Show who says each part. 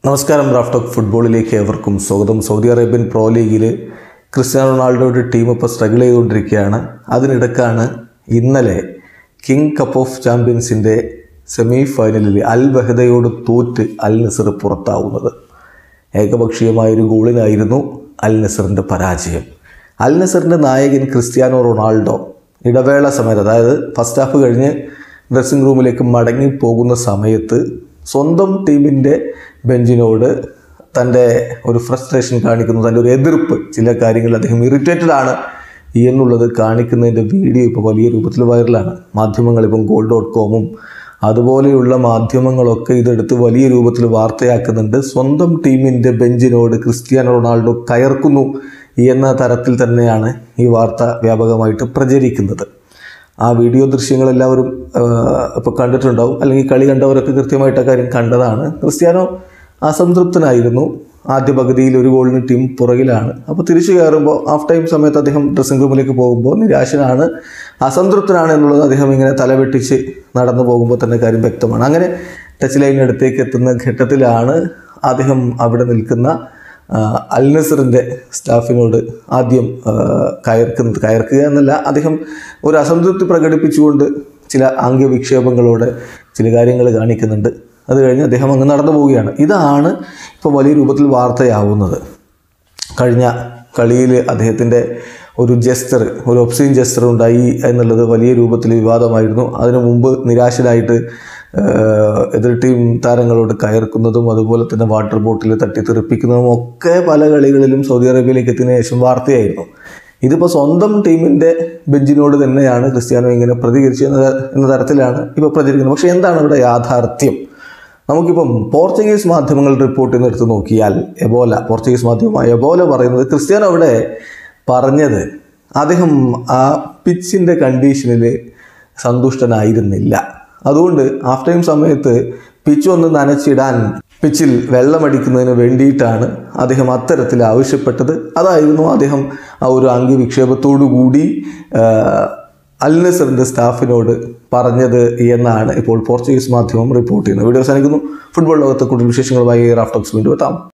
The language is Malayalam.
Speaker 1: നമസ്കാരം റാഫ്റ്റോക്ക് ഫുട്ബോളിലേക്ക് ഏവർക്കും സ്വാഗതം സൗദി അറേബ്യൻ പ്രോ ലീഗിൽ ക്രിസ്ത്യാനോ റൊണാൾഡോയുടെ ടീം ഇപ്പോൾ സ്ട്രഗിൾ ചെയ്തുകൊണ്ടിരിക്കുകയാണ് അതിനിടക്കാണ് ഇന്നലെ കിങ് കപ്പ് ഓഫ് ചാമ്പ്യൻസിൻ്റെ സെമി ഫൈനലിൽ അൽ ബഹദയോട് തോറ്റ് അൽ നസർ പുറത്താവുന്നത് ഏകപക്ഷീയമായൊരു ഗോളിനായിരുന്നു അൽ നസറിൻ്റെ പരാജയം അൽ നസറിൻ്റെ നായകൻ ക്രിസ്ത്യാനോ റൊണാൾഡോ ഇടവേള സമയത്ത് അതായത് ഫസ്റ്റ് ഹാഫ് കഴിഞ്ഞ് ഡ്രസ്സിംഗ് റൂമിലേക്ക് മടങ്ങി പോകുന്ന സമയത്ത് സ്വന്തം ടീമിൻ്റെ ബെഞ്ചിനോട് തൻ്റെ ഒരു ഫ്രസ്ട്രേഷൻ കാണിക്കുന്നു തൻ്റെ ഒരു എതിർപ്പ് ചില കാര്യങ്ങളിൽ അദ്ദേഹം ഇറിറ്റേറ്റഡ് ആണ് എന്നുള്ളത് കാണിക്കുന്നതിൻ്റെ വീഡിയോ ഇപ്പോൾ വലിയ രൂപത്തിൽ വൈറലാണ് മാധ്യമങ്ങൾ ഇപ്പം ഗോൾ ഡോട്ട് കോമും അതുപോലെയുള്ള മാധ്യമങ്ങളൊക്കെ ഇതെടുത്ത് വലിയ രൂപത്തിൽ വാർത്തയാക്കുന്നുണ്ട് സ്വന്തം ടീമിൻ്റെ ബെഞ്ചിനോട് ക്രിസ്ത്യാനോ റൊണാൾഡോ കയർക്കുന്നു എന്ന തരത്തിൽ തന്നെയാണ് ഈ വാർത്ത വ്യാപകമായിട്ട് പ്രചരിക്കുന്നത് ആ വീഡിയോ ദൃശ്യങ്ങളെല്ലാവരും ഇപ്പോൾ കണ്ടിട്ടുണ്ടാവും അല്ലെങ്കിൽ കളി കണ്ടവരൊക്കെ കൃത്യമായിട്ട് ആ കാര്യം കണ്ടതാണ് ക്രിസ്ത്യാനോ അസംതൃപ്തനായിരുന്നു ആദ്യ പകുതിയിൽ ഒരു ഗോളിന് ടീം പുറകിലാണ് അപ്പോൾ തിരിച്ചു കയറുമ്പോൾ ഹാഫ് ടൈം സമയത്ത് അദ്ദേഹം ഡ്രസ്സിംഗ് റൂമിലേക്ക് പോകുമ്പോൾ നിരാശനാണ് അസംതൃപ്തനാണ് എന്നുള്ളത് അദ്ദേഹം ഇങ്ങനെ തലവെട്ടിച്ച് നടന്നു പോകുമ്പോൾ തന്നെ കാര്യം വ്യക്തമാണ് അങ്ങനെ ടച്ച് ലൈനടുത്തേക്ക് എത്തുന്ന ഘട്ടത്തിലാണ് അദ്ദേഹം അവിടെ നിൽക്കുന്ന ആ, അൽ നസറിൻ്റെ സ്റ്റാഫിനോട് ആദ്യം ആ, കയർക്കുന്നത് കയർക്കുക എന്നല്ല അദ്ദേഹം ഒരു അസംതൃപ്തി പ്രകടിപ്പിച്ചുകൊണ്ട് ചില ആംഗ്യവിക്ഷേപങ്ങളോടെ ചില കാര്യങ്ങൾ കാണിക്കുന്നുണ്ട് അത് കഴിഞ്ഞ് അദ്ദേഹം അങ്ങ് നടന്നു പോവുകയാണ് ഇതാണ് ഇപ്പോൾ വലിയ രൂപത്തിൽ വാർത്തയാവുന്നത് കഴിഞ്ഞ കളിയിൽ അദ്ദേഹത്തിൻ്റെ ഒരു ജസ്റ്റർ ഒരു ഒപ്സീൻ ജസ്റ്റർ ഉണ്ടായി എന്നുള്ളത് വലിയ രൂപത്തിൽ വിവാദമായിരുന്നു അതിനു മുമ്പ് നിരാശനായിട്ട് ഏഹ്, എതിർ ടീം താരങ്ങളോട് കയർക്കുന്നതും അതുപോലെ തന്നെ വാട്ടർ ബോട്ടിൽ തട്ടിത്തെറിപ്പിക്കുന്നതും ഒക്കെ പല കളികളിലും സൗദി അറേബ്യയിലേക്ക് എത്തിയതിനു ശേഷം വാർത്തയായിരുന്നു ഇതിപ്പോൾ സ്വന്തം ടീമിൻ്റെ ബെഞ്ചിനോട് തന്നെയാണ് ക്രിസ്ത്യാനോ ഇങ്ങനെ പ്രതികരിച്ചത് എന്ന എന്ന തരത്തിലാണ് ഇപ്പോൾ പ്രചരിക്കുന്നത് പക്ഷേ എന്താണ് ഇവിടെ യാഥാർത്ഥ്യം നമുക്കിപ്പം പോർച്ചുഗീസ് മാധ്യമങ്ങൾ റിപ്പോർട്ട് ചെയ്യുന്ന എടുത്ത് നോക്കിയാൽ എബോല പോർച്ചുഗീസ് മാധ്യമമായ എബോല പറയുന്നത് ക്രിസ്ത്യാനോ അവിടെ പറഞ്ഞത് അദ്ദേഹം ആ പിച്ചിൻ്റെ കണ്ടീഷനിൽ സന്തുഷ്ടനായിരുന്നില്ല അതുകൊണ്ട് ഹാഫ് ടൈം സമയത്ത് പിച്ച് ഒന്ന് നനച്ചിടാൻ പിച്ചിൽ വെള്ളമടിക്കുന്നതിന് വേണ്ടിയിട്ടാണ് അദ്ദേഹം അത്തരത്തിൽ ആവശ്യപ്പെട്ടത് അതായിരുന്നു അദ്ദേഹം ആ ഒരു അംഗവിക്ഷേപത്തോടു കൂടി അൽ നസറിൻ്റെ സ്റ്റാഫിനോട് പറഞ്ഞത് എന്നാണ് ഇപ്പോൾ പോർച്ചുഗീസ് മാധ്യമം റിപ്പോർട്ട് ചെയ്യുന്നത് വീഡിയോ അവസാനിക്കുന്നു ഫുട്ബോൾ ലോകത്തെ കൂടുതൽ വിശേഷങ്ങളുമായി റാഫ്റ്റോക്സ് വീണ്ടും എത്താം